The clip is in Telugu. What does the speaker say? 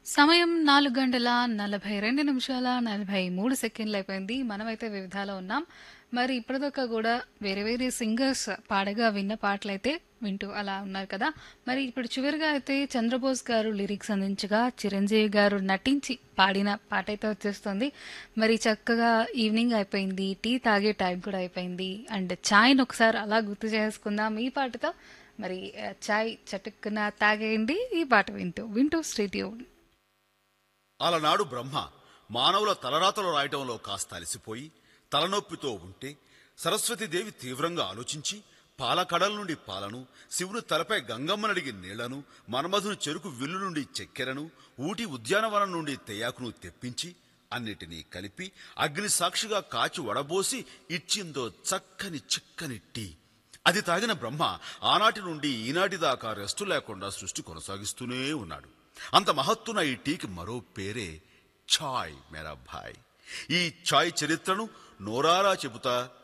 సమయం 4 గంటల 42 నిమిషాల 43 సెకండ్లు అయిపోయింది. మనమైతే వివిధాలో ఉన్నాం. మరి ఇప్పటిదాకా గూడా వేరే వేరే సింగర్స్ పాడగా విన్న పాటలైతే వింటూ అలా ఉన్నారు కదా! మరి ఇప్పుడు చివరిగా అయితే చంద్రబోస్ గారు లిరిక్స్ అందించగా, చిరంజీవి గారు నటించి పాడిన పాటైతే వచ్చేస్తుంది. మరి చక్కగా ఈవినింగ్ అయిపోయింది. టీ తాగే టైం కూడా అయిపోయింది. అండ్ చాయ్‌ని ఒకసారి అలా గుర్తు చేసుకుందాం ఈ పాటతో. మరి ఆహ్, చాయ్ చటుక్కున తాగేయండి ఈ పాట వింటూ. వింటూ స్టే ట్యూన్డ్. అలనాడు బ్రహ్మ మానవుల తలరాతలు రాయటంలో కాస్త అలసిపోయి తలనొప్పితో ఉంటే సరస్వతీదేవి తీవ్రంగా ఆలోచించి పాలకడల నుండి పాలను శివుని తలపై గంగమ్మనడిగి నీళ్లను మన్మధుని చెరుకు విల్లు నుండి చక్కెరను ఊటి ఉద్యానవనం నుండి తెయాకును తెప్పించి అన్నిటినీ కలిపి అగ్ని సాక్షిగా కాచి వడబోసి ఇచ్చిందో చక్కని చిక్కని టీ అది తాగిన బ్రహ్మ ఆనాటి నుండి ఈనాటి దాకా రెస్టు లేకుండా సృష్టి కొనసాగిస్తూనే ఉన్నాడు అంత మహత్తున ఈ టీకి మరో పేరే ఛాయ్ మేరా భాయ్ ఈ ఛాయ్ చరిత్రను నోరారా చెబుతా